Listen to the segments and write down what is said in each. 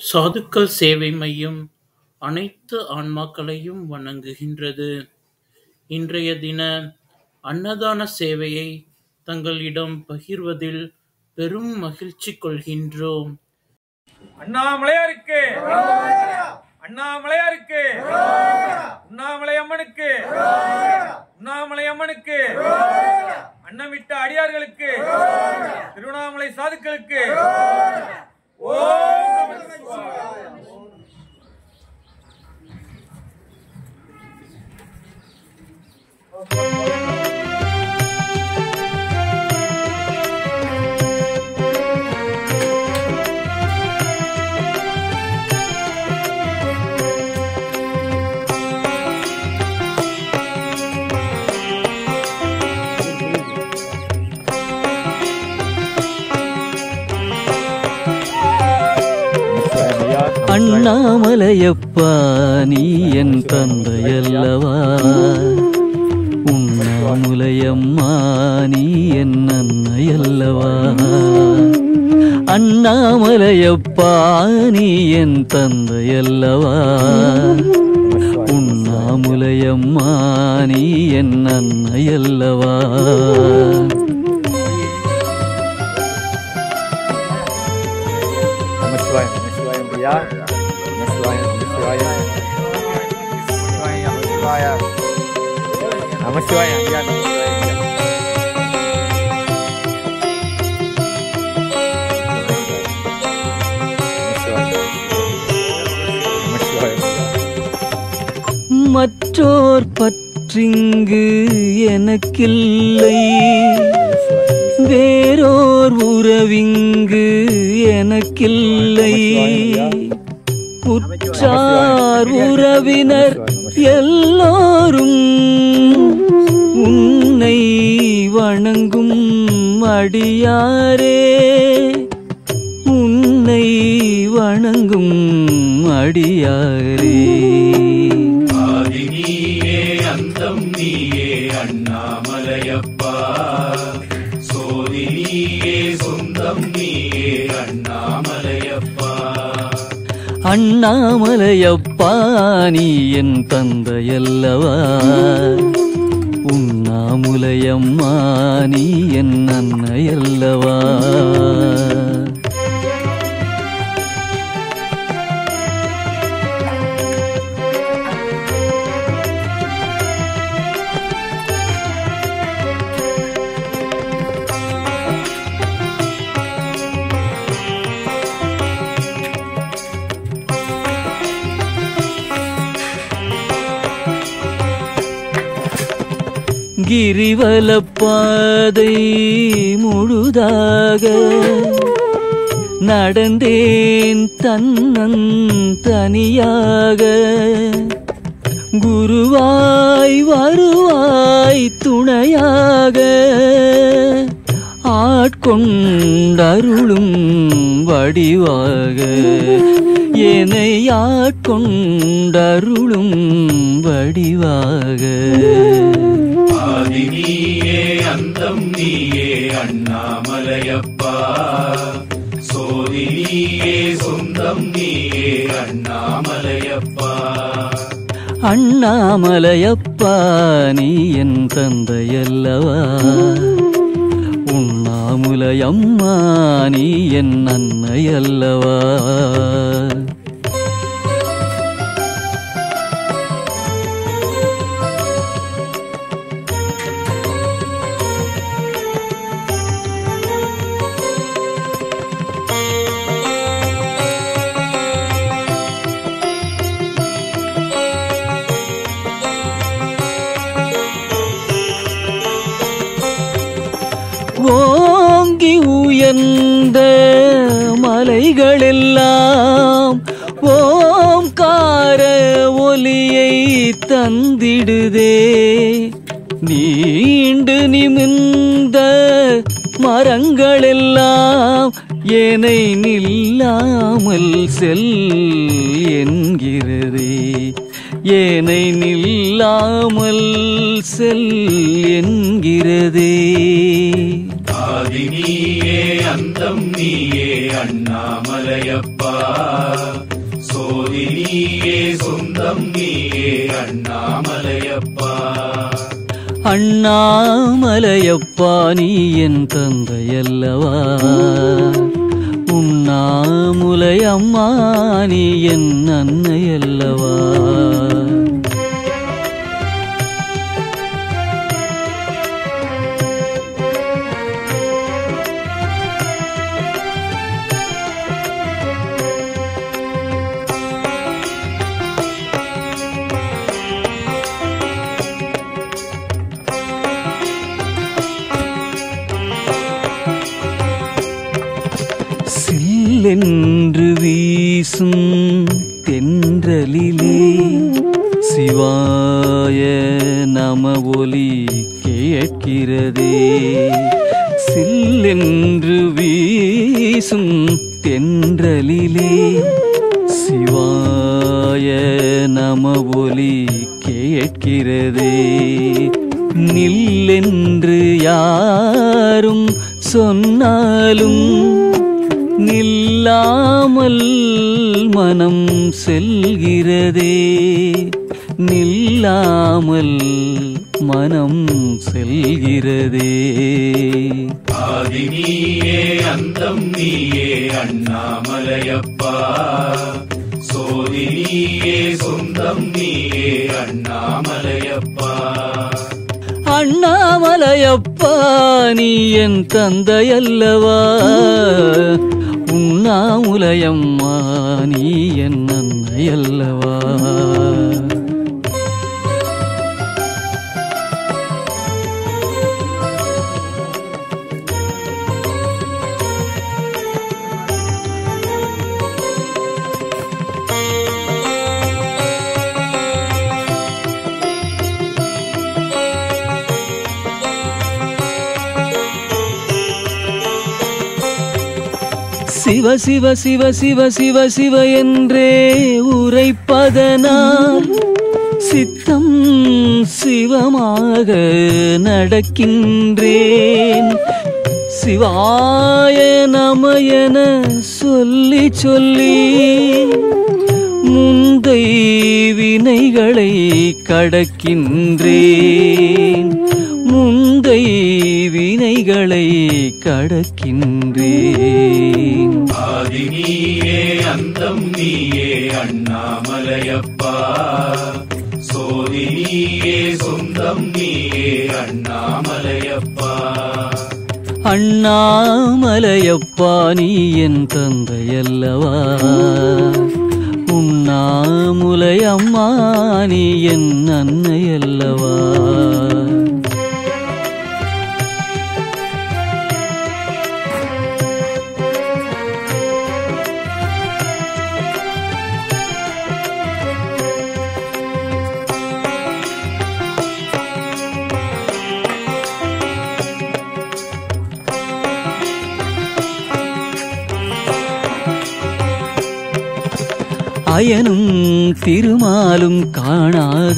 சாதுக்கள் சேவை மையம் அனைத்து ஆன்மாக்களையும் வணங்குகின்றது. இன்றைய தின அன்னதான சேவையை தங்களிடம் பகிர்வதில் பெரும் மகிழ்ச்சி கொள்கின்றோம். அண்ணாமலையாருக்கு அண்ணாமலையாருக்கு உண்ணாமலை அம்மனுக்கு உண்ணாமலை அம்மனுக்கு அன்னமிட்ட அடியார்களுக்கு திருவண்ணாமலை சாதுக்களுக்கு ஓம் நம சிவாய. அண்ணாமலையப்பா நீ என் தந்தையல்லவா உண்ணாமுலையம்மா நீ என் அன்னையல்லவா அண்ணாமலையப்பா நீ என் தந்தையல்லவா உண்ணாமுலையம்மா நீ என் அன்னையல்லவா நமசிவாயம் நமசிவாயம் ஐயா நமசிவாயம் நமசிவாயம் நமசிவாயம் நமசிவாயம் ஐயா நமசிவாயம் நமசிவாயம் மற்றோர் பற்றிங்கு எனக்கில்லை வேறோர் உறவிங்கு எனக்கில்லை உற்றார் உறவினர் எல்லோரும் உன்னை வணங்கும் அடியாரே உன்னை வணங்கும் அடியாரே ஆதி நீயே அந்தம் நீயே அண்ணாமலையப்பா சோதி நீயே சொந்தம் நீயே அண்ணாமலையப்பா அண்ணாமலையப்பா நீ என் தந்தையல்லவா உண்ணாமுலையம்மா நீ என் அன்னையல்லவா கிரிவலப்பாதை முழுதாக நடந்தேன் தன்னன் தனியாக குருவாய் வருவாய் துணையாக ஆட்கொண்டருளும் வடிவாக என்னை ஆட்கொண்டருளும் வடிவாக ஆதி நீயே அந்தம் நீயே அண்ணாமலையப்பா சோதி நீயே சொந்தம் நீயே அண்ணாமலையப்பா அண்ணாமலையப்பா நீ என் தந்தையல்லவா உண்ணாமுலையம்மா நீ என் அன்னையல்லவா ஓங்கி உயர்ந்த மலைகளெல்லாம் ஓம்கார ஒலியை தந்திடுதே நீண்டு நிமிர்ந்த மரங்களெல்லாம் ஏனை நில்லாமல் செல் என்கிறதே ஏனை நில்லாமல் செல் என்கிறதே ஆதி நீயே அந்தம் நீயே அண்ணாமலையப்பா சோதி நீயே சொந்தம் நீயே அண்ணாமலையப்பா அண்ணாமலையப்பா நீ என் தந்தையல்லவா உண்ணாமுலை அம்மா நீ என் அன்னையல்லவா சில்லென்று வீசும் தென்றலிலே சிவாய நம ஒலி கேட்கிறதே சில்லென்று வீசும் தென்றலிலே சிவாய நம ஒலி கேட்கிறதே நில்லென்று யாரும் சொன்னாலும் நில்லாமல் மனம் செல்கிறதே நில்லாமல் மனம் செல்கிறதே ஆதி நீயே அந்தம் நீயே அண்ணாமலையப்பா சோதி நீயே சொந்தம் நீயே அண்ணாமலையப்பா அண்ணாமலையப்பா நீ என் தந்தையல்லவா உண்ணாமுலையம்மா நீ என் அன்னையல்லவா சிவ சிவ சிவ சிவ சிவ சிவ என்றே உரைப்பதனால் சித்தம் சிவமாக நடக்கின்றேன் சிவாய நமயன சொல்லி சொல்லி முந்தை வினைகளை கடக்கின்றேன் முந்தை வினைகளை கடக்கின்றேன் ஆதி நீயே அந்தம் நீயே அண்ணாமலையப்பா சோதி நீயே சொந்தம் நீயே அண்ணாமலையப்பா அண்ணாமலையப்பா நீ என் தந்தையல்லவா உண்ணாமுலை அம்மா நீ என் அன்னையல்லவா அயனும் திருமாலும் காணாத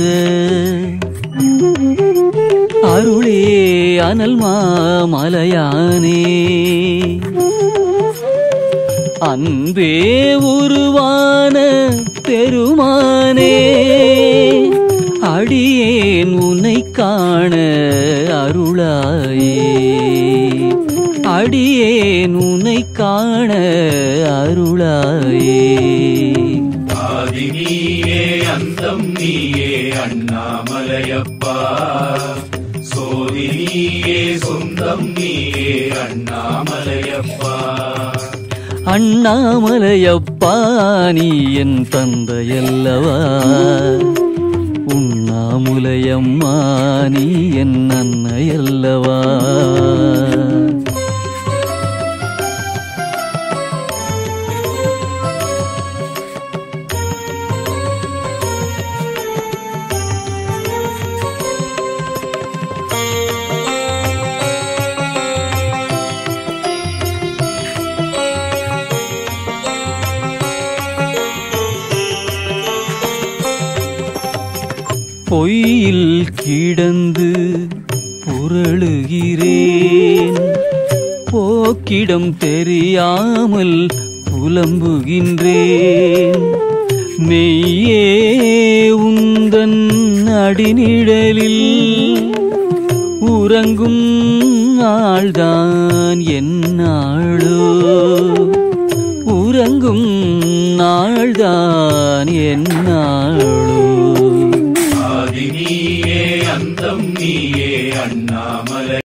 அருளே அனல் மாமலையானே அன்பே உருவான பெருமானே அடியேன் உன்னை காண அருளாயே அடியேன் உன்னை காண அருளாயே ஆதி நீயே அந்தம் நீயே அண்ணாமலையப்பா சோதி நீயே சொந்தம் நீயே அண்ணாமலையப்பா அண்ணாமலையப்பா நீ என் தந்தையல்லவா உண்ணாமுலையம்மா நீ என் அன்னையல்லவா பொய்யில் கிடந்து புரளுகிறேன் போக்கிடம் தெரியாமல் புலம்புகின்றேன் மெய்யே உந்தன் அடிநிழலில் உறங்கும் நாள்தான் என்னாளோ உறங்கும் நாள்தான் என்னாளோ ஆதி நீயே அந்தம் நீயே அண்ணா